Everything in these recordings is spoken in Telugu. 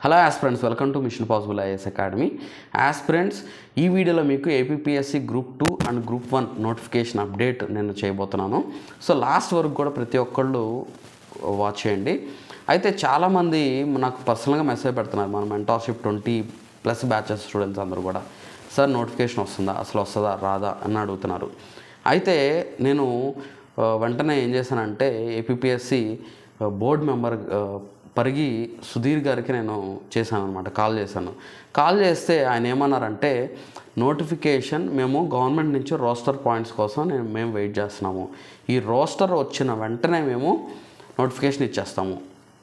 hello aspirants welcome to mission possible IAS academy aspirants ఈ వీడియోలో మీకు APSC group two and group one notification update నేను చేయబోతున్నాను సో లాస్ట్ వరకు కూడా ప్రతి ఒక్కళ్ళు వాచ్ చేయండి అయితే చాలామంది నాకు పర్సనల్గా మెసేజ్ పెడుతున్నారు మన mentorship twenty plus batches students అందరూ కూడా సార్ నోటిఫికేషన్ వస్తుందా అసలు వస్తుందా రాదా అని అడుగుతున్నారు అయితే నేను ఆ, వెంటనే ఏం చేశానంటే ఏపీఎస్సి బోర్డ్ మెంబర్ ఆ, పరిగి సుధీర్ గారికి నేను చేశాను అనమాట కాల్ చేశాను కాల్ చేస్తే ఆయన ఏమన్నారంటే నోటిఫికేషన్ మేము గవర్నమెంట్ నుంచి రోస్టర్ పాయింట్స్ కోసం నేను మేము వెయిట్ చేస్తున్నాము ఈ రోస్టర్ వచ్చిన వెంటనే మేము నోటిఫికేషన్ ఇచ్చేస్తాము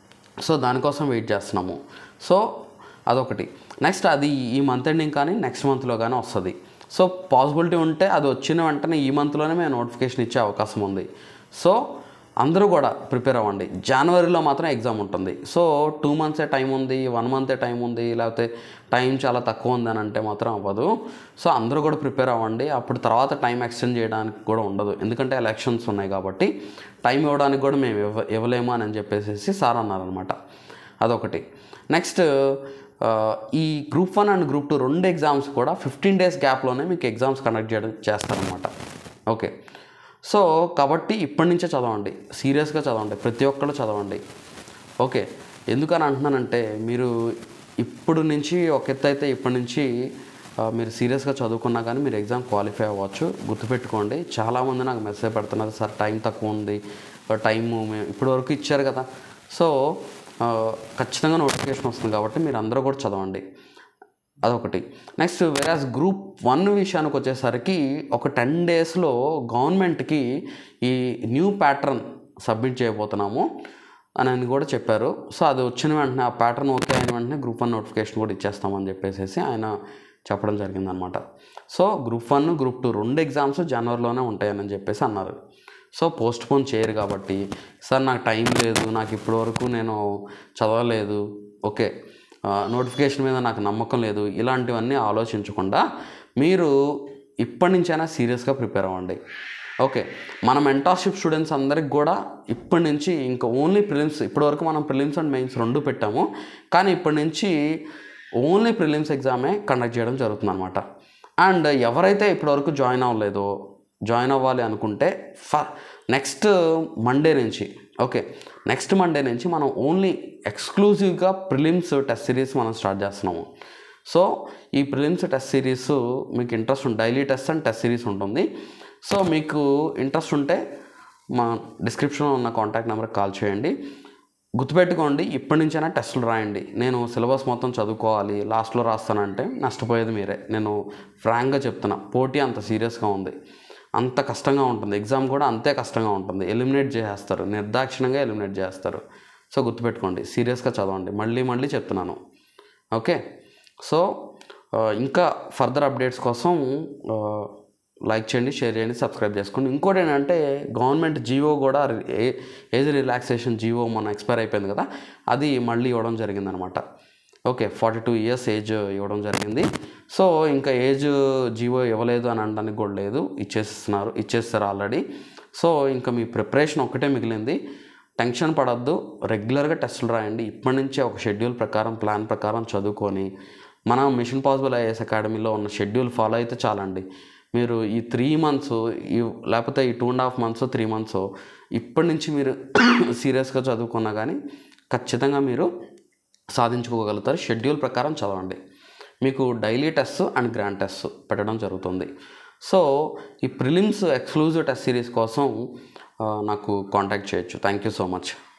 సో దానికోసం వెయిట్ చేస్తున్నాము సో అదొకటి నెక్స్ట్ అది ఈ మంత్ ఎండింగ్ కానీ నెక్స్ట్ మంత్లో కానీ వస్తుంది సో పాసిబిలిటీ ఉంటే అది వచ్చిన వెంటనే ఈ మంత్లోనే మేము నోటిఫికేషన్ ఇచ్చే అవకాశం ఉంది సో అందరూ కూడా ప్రిపేర్ అవ్వండి జనవరిలో మాత్రం ఎగ్జామ్ ఉంటుంది సో టూ మంత్సే టైం ఉంది వన్ మంతే టైం ఉంది లేకపోతే టైం చాలా తక్కువ ఉంది అని అంటే మాత్రం అవ్వదు సో అందరూ కూడా ప్రిపేర్ అవ్వండి అప్పుడు తర్వాత టైం ఎక్స్టెండ్ చేయడానికి కూడా ఉండదు ఎందుకంటే ఎలక్షన్స్ ఉన్నాయి కాబట్టి టైం ఇవ్వడానికి కూడా మేము ఇవ్వ ఇవ్వలేము అని చెప్పేసి సార్ అన్నారనమాట అదొకటి నెక్స్ట్ ఆ, ఈ group one and group two రెండు ఎగ్జామ్స్ కూడా ఫిఫ్టీన్ డేస్ గ్యాప్లోనే మీకు ఎగ్జామ్స్ కండక్ట్ చేయడం చేస్తారనమాట ఓకే సో కాబట్టి ఇప్పటి నుంచే చదవండి సీరియస్గా చదవండి ప్రతి ఒక్కళ్ళు చదవండి ఓకే ఎందుకని అంటున్నానంటే మీరు ఇప్పుడు నుంచి ఒక ఎత్తు అయితే ఇప్పటి నుంచి ఆ, మీరు సీరియస్గా చదువుకున్నా కానీ మీరు ఎగ్జామ్ క్వాలిఫై అవ్వచ్చు గుర్తుపెట్టుకోండి చాలామంది నాకు మెసేజ్ పెడుతున్నారు సార్ టైం తక్కువ ఉంది టైము మేము ఇప్పటి వరకు ఇచ్చారు కదా సో ఆ, ఖచ్చితంగా నోటిఫికేషన్ వస్తుంది కాబట్టి మీరు అందరూ కూడా చదవండి అదొకటి నెక్స్ట్ వెరాజ్ గ్రూప్ వన్ విషయానికి వచ్చేసరికి ఒక టెన్ డేస్లో గవర్నమెంట్కి ఈ న్యూ ప్యాటర్న్ సబ్మిట్ చేయబోతున్నాము అని అని కూడా చెప్పారు సో అది వచ్చిన వెంటనే ఆ ప్యాటర్న్ ఓకే అయిన వెంటనే గ్రూప్ వన్ నోటిఫికేషన్ కూడా ఇచ్చేస్తామని చెప్పేసి ఆయన చెప్పడం జరిగిందనమాట so group one group two రెండు ఎగ్జామ్స్ జనవరిలోనే ఉంటాయని చెప్పేసి అన్నారు సో పోస్ట్ పోన్ చేయరు కాబట్టి సార్ నాకు టైం లేదు నాకు ఇప్పటి వరకు నేను చదవలేదు ఓకే నోటిఫికేషన్ మీద నాకు నమ్మకం లేదు ఇలాంటివన్నీ ఆలోచించకుండా మీరు ఇప్పటి నుంచైనా సీరియస్గా ప్రిపేర్ అవ్వండి ఓకే మన మెంటార్షిప్ స్టూడెంట్స్ అందరికి కూడా ఇప్పటి నుంచి ఇంకా ఓన్లీ ప్రిలిమ్స్ ఇప్పటివరకు మనం ప్రిలిమ్స్ అండ్ మెయిన్స్ రెండు పెట్టాము కానీ ఇప్పటి నుంచి ఓన్లీ ప్రిలిమ్స్ ఎగ్జామే కండక్ట్ చేయడం జరుగుతుంది అనమాట అండ్ ఎవరైతే ఇప్పటివరకు జాయిన్ అవ్వలేదో జాయిన్ అవ్వాలి అనుకుంటే ఫ నెక్స్ట్ మండే నుంచి ఓకే నెక్స్ట్ మండే నుంచి మనం ఓన్లీ ఎక్స్క్లూజివ్గా ప్రిలిమ్స్ టెస్ట్ సిరీస్ మనం స్టార్ట్ చేస్తున్నాము సో ఈ ప్రిలిమ్స్ టెస్ట్ సిరీస్ మీకు ఇంట్రెస్ట్ ఉంటుంది daily test and test series ఉంటుంది సో మీకు ఇంట్రెస్ట్ ఉంటే మా డిస్క్రిప్షన్లో ఉన్న కాంటాక్ట్ నెంబర్కి కాల్ చేయండి గుర్తుపెట్టుకోండి ఇప్పటి నుంచైనా టెస్టులు రాయండి నేను సిలబస్ మొత్తం చదువుకోవాలి లాస్ట్లో రాస్తానంటే నష్టపోయేది మీరే నేను ఫ్రాంక్గా చెప్తున్నా పోటీ అంత సీరియస్గా ఉంది అంత కష్టంగా ఉంటుంది ఎగ్జామ్ కూడా అంతే కష్టంగా ఉంటుంది ఎలిమినేట్ చేసేస్తారు నిర్దాక్షిణంగా ఎలిమినేట్ చేస్తారు సో గుర్తుపెట్టుకోండి సీరియస్గా చదవండి మళ్ళీ మళ్ళీ చెప్తున్నాను ఓకే సో ఆ, ఇంకా ఫర్దర్ అప్డేట్స్ కోసం ఆ, లైక్ చేయండి షేర్ చేయండి సబ్స్క్రైబ్ చేసుకోండి ఇంకోటి ఏంటంటే గవర్నమెంట్ జీవో కూడా ఏ- ఏజ్ రిలాక్సేషన్ జీవో మొన్న ఎక్స్పైర్ అయిపోయింది కదా అది మళ్ళీ ఇవ్వడం జరిగిందనమాట okay forty two years age ఇవ్వడం జరిగింది సో ఇంకా ఏజ్ జీవో ఇవ్వలేదు అని అనడానికి కూడా లేదు ఇచ్చేస్తున్నారు ఇచ్చేస్తారు ఆల్రెడీ సో ఇంకా మీ ప్రిపరేషన్ ఒక్కటే మిగిలింది టెన్షన్ పడద్దు రెగ్యులర్గా టెస్టులు రాయండి ఇప్పటి నుంచే ఒక షెడ్యూల్ ప్రకారం ప్లాన్ ప్రకారం చదువుకొని మన మిషన్ పాసిబుల్ ఐఏఎస్ అకాడమీలో ఉన్న షెడ్యూల్ ఫాలో అయితే చాలండి మీరు ఈ త్రీ మంత్స్ ఈ లేకపోతే ఈ two and half months three months ఇప్పటి నుంచి మీరు సీరియస్గా చదువుకున్నా కానీ ఖచ్చితంగా మీరు సాధించుకోగలుగుతారు షెడ్యూల్ ప్రకారం చదవండి మీకు daily test and grand test పెట్టడం జరుగుతుంది సో ఈ ప్రిలిమ్స్ ఎక్స్క్లూజివ్ టెస్ట్ సిరీస్ కోసం ఆ, నాకు కాంటాక్ట్ చేయొచ్చు థ్యాంక్ యూ సో మచ్